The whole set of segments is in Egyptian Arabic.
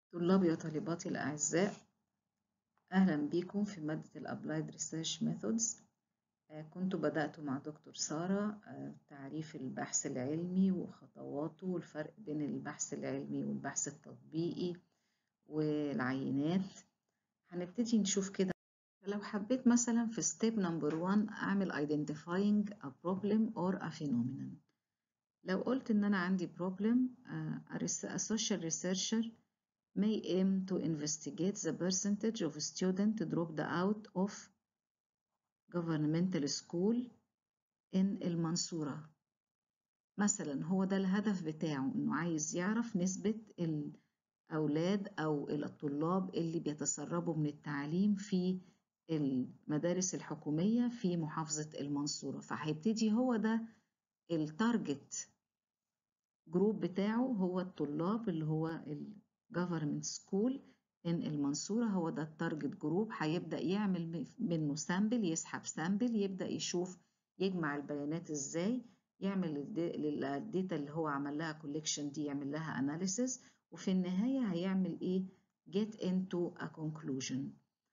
طلابي وطالباتي الأعزاء أهلا بكم في مادة ال Applied Research Methods آه، كنت بدأت مع دكتور سارة آه، تعريف البحث العلمي وخطواته والفرق بين البحث العلمي والبحث التطبيقي والعينات هنبتدي نشوف كده لو حبيت مثلا في step number one أعمل identifying a problem or a phenomenon لو قلت إن أنا عندي problem uh, a social researcher may aim to investigate the percentage of students dropped out of governmental school in المنصورة مثلا هو ده الهدف بتاعه إنه عايز يعرف نسبة الأولاد أو الطلاب اللي بيتسربوا من التعليم في المدارس الحكومية في محافظة المنصورة فهيبتدي هو ده التارجت جروب بتاعه هو الطلاب اللي هو ال government school in المنصورة هو ده التارجت جروب هيبدأ يعمل منه سامبل يسحب سامبل يبدأ يشوف يجمع البيانات ازاي يعمل الداتا اللي هو عمل لها كوليكشن دي يعمل لها اناليسيس وفي النهاية هيعمل ايه get into a conclusion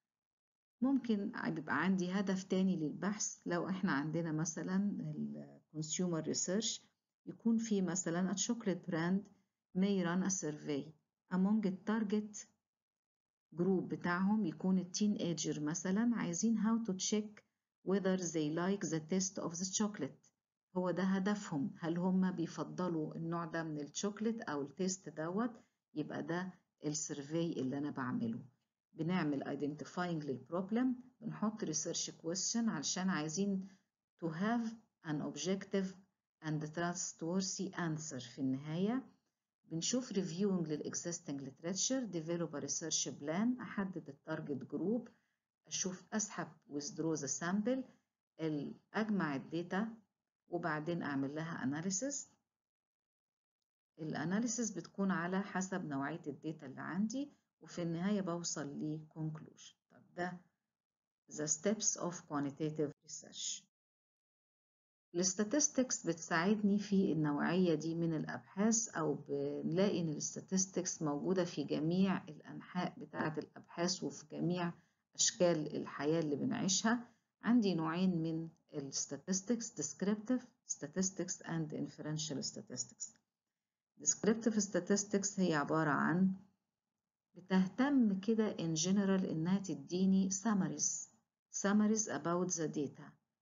ممكن يبقى عندي هدف تاني للبحث لو احنا عندنا مثلا ال consumer research يكون في مثلا a chocolate brand may run a survey among التارجت جروب بتاعهم يكون التين ايجر مثلا عايزين how to check whether they like the taste of the chocolate هو ده هدفهم هل هم بيفضلوا النوع ده من الشوكليت او التيست دوت يبقى ده السيرفي اللي انا بعمله بنعمل identifying للبروبلم بنحط research question علشان عايزين to have an objective and trustworthy answer في النهاية بنشوف reviewing للexisting literature develop a research plan أحدد التارجت جروب أشوف أسحب withdraw the sample أجمع الداتا وبعدين أعمل لها analysis الاناليسيس بتكون على حسب نوعية الداتا اللي عندي وفي النهاية بوصل ل conclusion طب ده the steps of quantitative research الستاتستكس بتساعدني في النوعية دي من الأبحاث أو بنلاقي إن الستاتستكس موجودة في جميع الأنحاء بتاعة الأبحاث وفي جميع أشكال الحياة اللي بنعيشها عندي نوعين من الستاتستكس descriptive statistics and inferential statistics descriptive statistics هي عبارة عن بتهتم كده in general إنها تديني summaries summaries about the data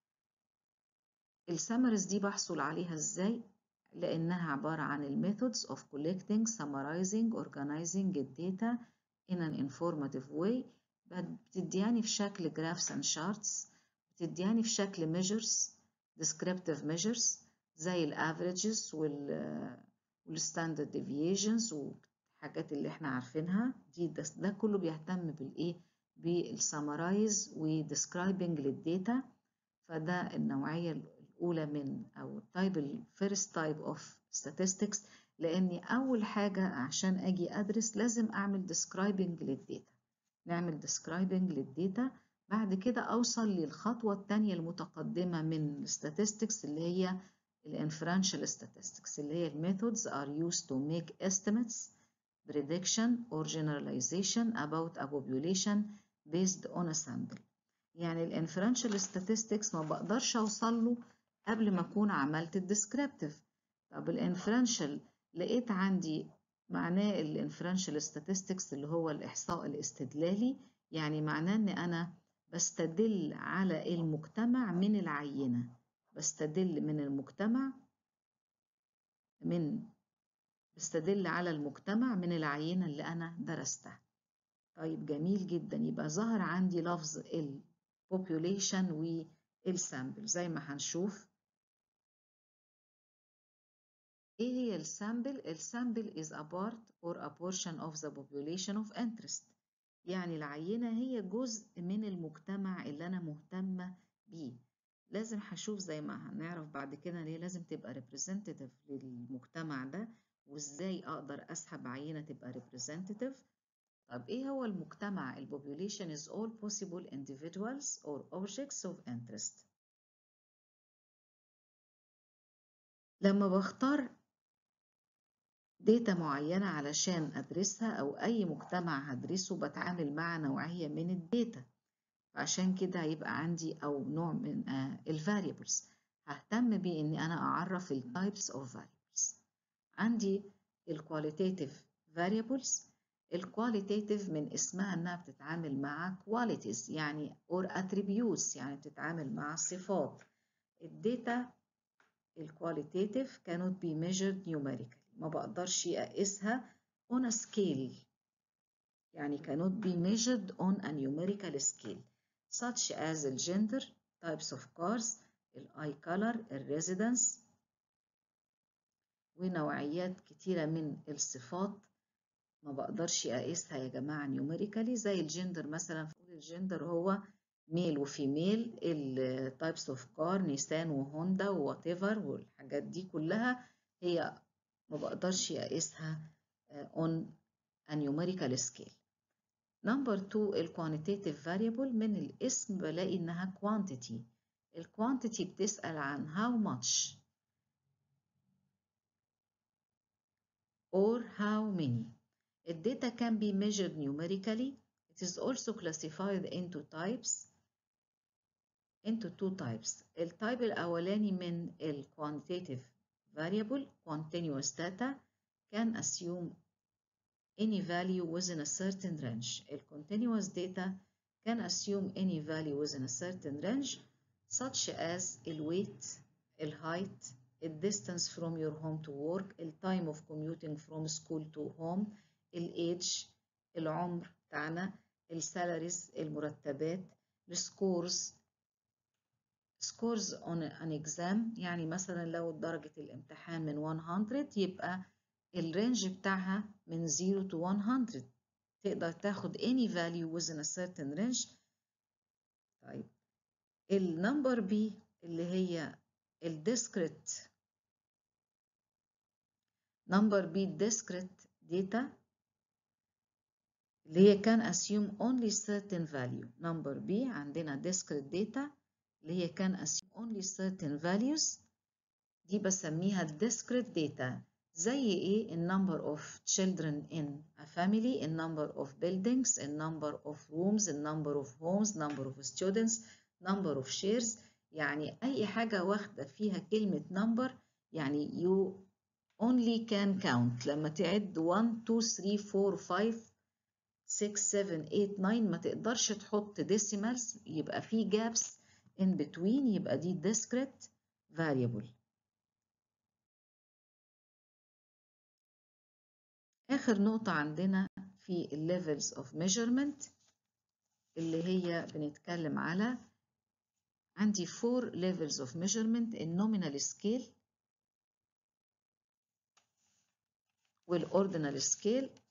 السمرز دي بحصل عليها ازاي لانها عبارة عن الميثودز of collecting, summarizing, organizing الداتا in an informative way بتدياني في شكل graphs and charts بتدياني في شكل measures descriptive measures زي الافريجز وال والستاندرد deviations والحاجات اللي احنا عارفينها دي ده, ده كله بيهتم بالايه بالسمرايز وديسكرايبنج للداتا فده النوعية الأولى من أو التايب الفيرست تايب أوف statistics لأني أول حاجة عشان أجي أدرس لازم أعمل describing للداتا نعمل describing للداتا بعد كده أوصل للخطوة التانية المتقدمة من statistics اللي هي الانفرنشال statistics اللي هي methods are used to make estimates prediction or generalization about a population based on a sample يعني الانفرنشال statistics ما بقدرش اوصل له قبل ما اكون عملت الديسكريبتيف طب الانفرنشال لقيت عندي معناه الانفرنشال statistics اللي هو الاحصاء الاستدلالي يعني معناه ان انا بستدل على المجتمع من العينه بستدل من المجتمع من بستدل على المجتمع من العينه اللي انا درستها طيب جميل جدا يبقى ظهر عندي لفظ ال population والسامبل زي ما هنشوف ايه هي السامبل السامبل is a part or a portion of the population of interest يعني العينة هي جزء من المجتمع اللي أنا مهتمة بيه لازم هشوف زي ما هنعرف بعد كده ليه لازم تبقى representative للمجتمع ده وازاي أقدر أسحب عينة تبقى representative طب إيه هو المجتمع؟ ال population is all possible individuals or objects of interest. لما بختار داتا معينة علشان أدرسها أو أي مجتمع هدرسه بتعامل مع نوعية من الداتا فعشان كده هيبقى عندي أو نوع من ال variables ههتم بإني أنا أعرف ال types of variables عندي ال qualitative variables ال qualitative من اسمها إنها بتتعامل مع qualities يعني or attributes يعني بتتعامل مع صفات الداتا ال qualitative cannot be measured numerically ما بقدرش أقيسها on a scale يعني cannot be measured on a numerical scale such as the gender, types of cars, ال eye color, ال residence ونوعيات كتيرة من الصفات ما بقدرش أقيسها يا جماعة numerically زي الجندر مثلا فقول الجندر هو ميل وفيميل ال types of car نيسان وهوندا ووات ايفر والحاجات دي كلها هي ما بقدرش أقيسها on a numerical scale نمبر 2 ال quantitative variable من الاسم بلاقي إنها quantity ال quantity بتسأل عن how much or how many الداتا can be measured numerically it is also classified into types into two types التايب الأولاني من ال quantitative variable continuous data can assume any value within a certain range. The continuous data can assume any value within a certain range such as the weight, the height, the distance from your home to work, the time of commuting from school to home, the age, العمر بتاعنا, السالاريز, المرتبات, السكورز, scores on an exam يعني مثلا لو درجة الامتحان من 100 يبقى الرينج بتاعها من 0 to 100 تقدر تاخد any value within a certain range طيب النمبر بي اللي هي الديسكريت نمبر بي discrete data اللي هي can assume only certain value number B عندنا discrete data اللي هي can assume only certain values دي بسميها discrete data زي ايه ال number of children in a family ال number of buildings ال number of rooms ال number of homes number of students number of shares يعني أي حاجة واخدة فيها كلمة number يعني you only can count لما تعد 1 2 3 4 5 6 7 8 9 ما تقدرش تحط decimals يبقى في gaps in between يبقى دي discrete variable آخر نقطة عندنا في ال levels of measurement اللي هي بنتكلم على عندي four levels of measurement ال nominal scale وال ordinal scale